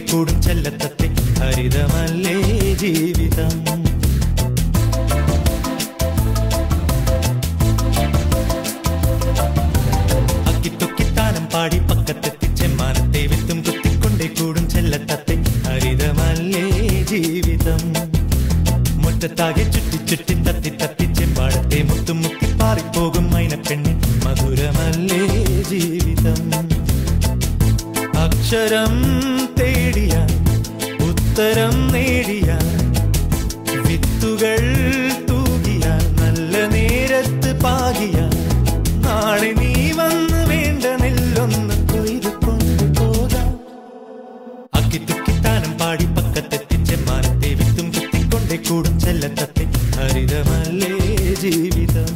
കൂടും ചെല്ലത്തത്തെ ഹരിതമല്ലേ ജീവിതം അക്കിത്തൊക്കിത്താനം പാടി പക്കത്തെത്തി ചെമ്മാനത്തെ വിത്തും കുത്തിക്കൊണ്ടേ കൂടും ചെല്ലത്തത്തെ ഹരിതമല്ലേ ജീവിതം മുറ്റത്താകെ ചുറ്റി ചുറ്റി തത്തി തത്തി ചെമ്പാടത്തെ മുത്തും മുത്തി പാറിപ്പോകും മൈനപ്പെണ്ണി മധുരമല്ലേ ജീവിതം അക്ഷരം തേടിയ ഉത്തരം നേടിയ വിത്തുകൾ തൂകിയ നല്ല നേരത്ത് പാകിയ നാളെ നീ വന്ന് വേണ്ട നെല്ലൊന്ന് കൊയ്തു കൊണ്ടുപോകാം അക്കിത്തുക്കിത്താനം പാടി പക്കത്തെത്തി ചെമ്മാനത്തെ വിത്തും കുത്തിക്കൊണ്ടേ കൂടും ചെല്ലത്തത്തെ ഹരിതമല്ലേ ജീവിതം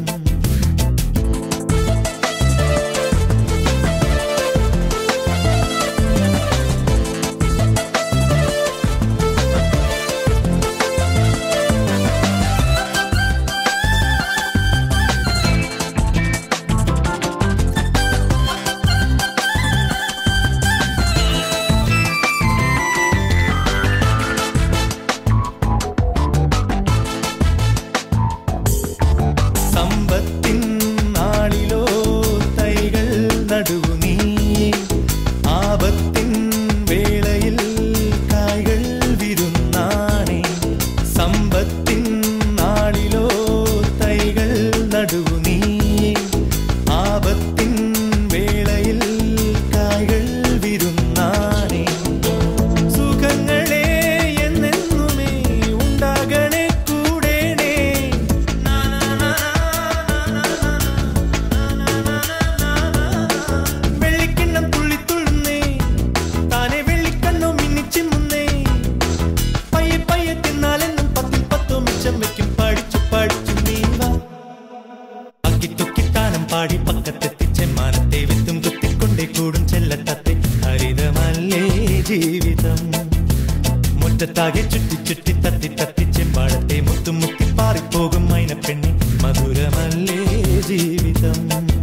സമ്പത്തിൻ നാളിലോ തൈകൾ നടുവു നീ ആപത്തിൻ വേളയിൽ കായ്കൾ വിരുന്നാണേ സമ്പത്തിൻ നാളിലോ തൈകൾ നടുവു നീ ആപത്തിൻ വേളയിൽ കായ്കൾ വിരുന്നാണേ സുഖങ്ങളെ എന്നെന്നുമേ ഉണ്ടാകണേ കൂടേണേ വെള്ളിക്കിണ്ണം തുള്ളിത്തുള്ളുന്നേ താനെ വെള്ളിക്കണ്ണോ മിന്നിച്ചിമ്മുന്നേ പയ്യെ പയ്യെ തിന്നാലെന്നും പത്തിൽ പത്തോ മിച്ചം വെക്കും പഠിച്ചു പഠിച്ചു നീ വാ അക്കിത്തൊക്കിത്താനം പാടി പക്കത്തെത്തി ചെമ്മാനത്തെ വിത്തും കുത്തിക്കൊണ്ടേ കൂടും ചെല്ലത്തത്തെ ഹരിതമല്ലേ ജീവിതം മുറ്റത്താകെ ചുറ്റി ചുറ്റി തത്തി തത്തി ചെമ്പാടത്തെ മുത്തും മുത്തി പാറിപ്പോകും മൈനപ്പെണ്ണി മധുരമല്ലേ ജീവിതം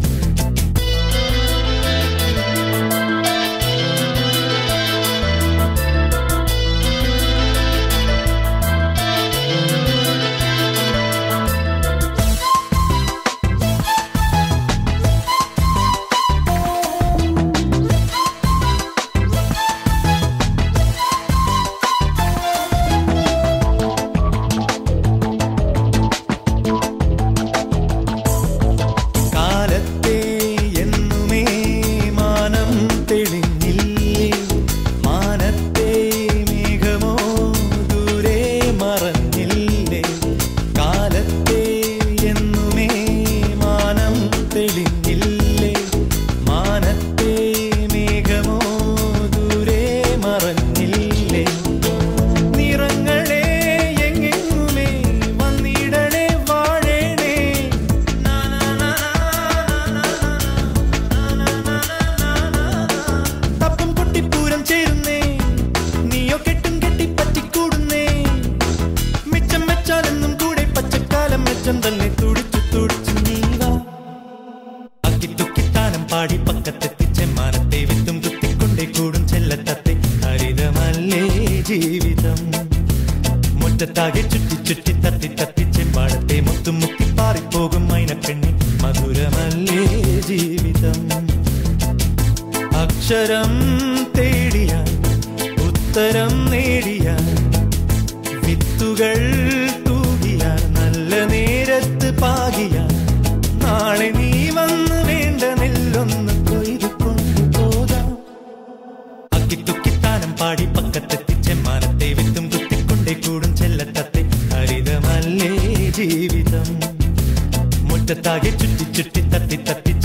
കാലത്തെ എന്നുമേ മാനം തെളിഞ്ഞില്ലേ മാനത്തെ മേഘമോ ദൂരെ മറഞ്ഞില്ലേ കാലത്തെ എന്നുമേ മാനം തെളിഞ്ഞില്ലേ മാനത്തെ മേഘമോ ദൂരെ മറഞ്ഞില്ലേ നിറങ്ങളെ എങ്ങെങ്ങുമേ വന്നിടണേ വാഴണേ തപ്പും കുട്ടിപ്പൂരം ചേരുന്നേ നീയോ കെട്ടും കെട്ടി പറ്റിക്കൂടുന്നേ മിച്ചം വെച്ചാലെന്നും കൂടെ പച്ചക്കാലം മെച്ചം തന്നെ തുടിച്ചു തുടിച്ചു നീവാ അക്കിത്തുക്കിത്താനം പാടി പക്കത്തെത്തി ചെമ്മാനത്തെ വിത്തും കുത്തിക്കൊണ്ടേ കൂടും ചെല്ലത്തത്തെ ഹരിതമല്ലേ ജീവിതം മുറ്റത്താകെ ചുറ്റി ചുറ്റി തത്തി തത്തി ചെമ്പാടത്തെ മുത്തും മുത്തി പാറിപ്പോകും മൈനപ്പെണ്ണി മധുരമല്ലേ ജീവിതം അക്ഷരം തേടിയ ഉത്തരം നേടിയ വിത്തുകൾ തൂകിയ നല്ല നേരത്ത് പാകിയ നാളെ നീ വന്ന് വേണ്ട നെല്ലൊന്ന് കൊയ്തു കൊണ്ടുപോകാം അക്കിത്തുക്കിത്താനം പാടി പക്കത്തെത്തി ചെമ്മാനത്തെ വിത്തും കുത്തിക്കൊണ്ടേ കൂടും ചെല്ലത്തത്തെ ഹരിതമല്ലേ ജീവിതം മുറ്റത്താകെ ചുറ്റി ചുറ്റി തത്തി തത്തി